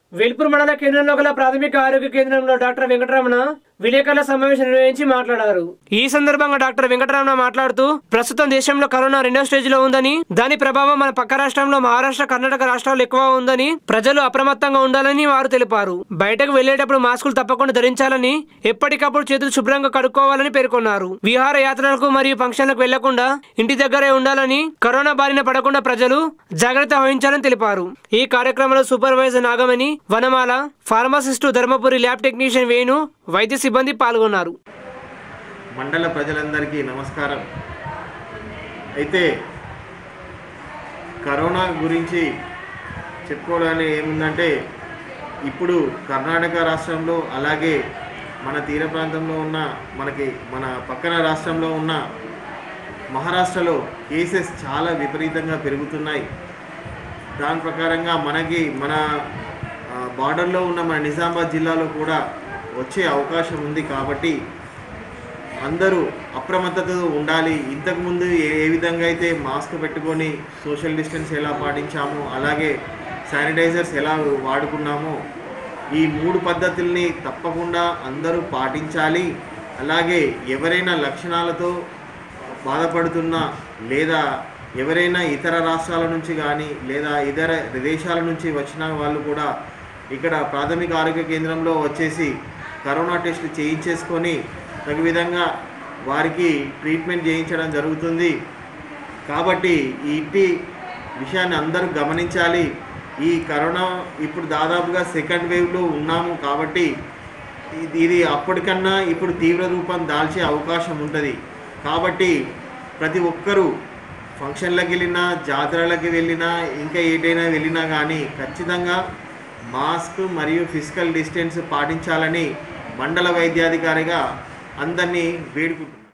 వేల్పూర్ మండల కేంద్రంలో గల ప్రాథమిక ఆరోగ్య కేంద్రంలో డాక్టర్ వెంకటరమణ విలేకరుల సమావేశం నిర్వహించి మాట్లాడారు ఈ సందర్భంగా డాక్టర్ వెంకటరమణ మాట్లాడుతూ ప్రస్తుతం దేశంలో కరోనా రెండో స్టేజ్ లో ఉందని దాని ప్రభావం మన పక్క రాష్ట్రంలో మహారాష్ట్ర కర్ణాటక రాష్ట్రాల్లో ఎక్కువ ఉందని ప్రజలు అప్రమత్తంగా ఉండాలని వారు తెలిపారు బయటకు వెళ్లేటప్పుడు మాస్కులు తప్పకుండా ధరించాలని ఎప్పటికప్పుడు చేతులు శుభ్రంగా కడుక్కోవాలని పేర్కొన్నారు విహార యాత్రలకు మరియు ఫంక్షన్లకు వెళ్లకుండా ఇంటి దగ్గరే ఉండాలని కరోనా బారిన పడకుండా ప్రజలు జాగ్రత్త వహించాలని తెలిపారు ఈ కార్యక్రమంలో supervisor Nagamani Vanamala pharmacist Dharmapuri lab technician Venu వైద్య సిబ్బంది పాల్గొన్నారు మండల ప్రజలందరికీ నమస్కారం అయితే కరోనా గురించి చెప్పుకోవడానికి ఏముందంటే ఇప్పుడు కర్ణాటక రాష్ట్రంలో అలాగే మన తీర ప్రాంతంలో ఉన్న మనకి మన పక్కన రాష్ట్రంలో ఉన్న మహారాష్ట్రలో కేసెస్ చాలా విపరీతంగా పెరుగుతున్నాయి దాని ప్రకారంగా మనకి మన ఆ, బార్డర్లో ఉన్న మన నిజామాబాద్ జిల్లాలో కూడా వచ్చే అవకాశం ఉంది కాబట్టి అందరూ అప్రమత్తతో ఉండాలి ఇంతకుముందు ఏ ఏ విధంగా అయితే మాస్క్ పెట్టుకొని సోషల్ డిస్టెన్స్ ఎలా పాటించామో అలాగే శానిటైజర్స్ ఎలా వాడుకున్నామో ఈ మూడు పద్ధతుల్ని తప్పకుండా అందరూ పాటించాలి అలాగే ఎవరైనా లక్షణాలతో బాధపడుతున్నా లేదా ఎవరైనా ఇతర రాష్ట్రాల నుంచి కానీ లేదా ఇతర దేశాల నుంచి వచ్చిన వాళ్ళు కూడా ఇక్కడ ప్రాథమిక ఆరోగ్య కేంద్రంలో వచ్చేసి కరోనా టెస్ట్ చేయించేసుకొని తగు విధంగా వారికి ట్రీట్మెంట్ చేయించడం జరుగుతుంది కాబట్టి ఈ ఇట్టి విషయాన్ని అందరూ గమనించాలి ఈ కరోనా ఇప్పుడు దాదాపుగా సెకండ్ వేవ్లో ఉన్నాము కాబట్టి ఇది ఇది అప్పటికన్నా ఇప్పుడు తీవ్ర రూపం దాల్చే అవకాశం ఉంటుంది కాబట్టి ప్రతి ఒక్కరూ ఫంక్షన్లకు వెళ్ళినా జాతరలకు వెళ్ళినా ఇంకా ఏటైనా వెళ్ళినా కానీ ఖచ్చితంగా మాస్క్ మరియు ఫిజికల్ డిస్టెన్స్ పాటించాలని మండల వైద్యాధికారిగా అందరినీ వేడుకుంటున్నాను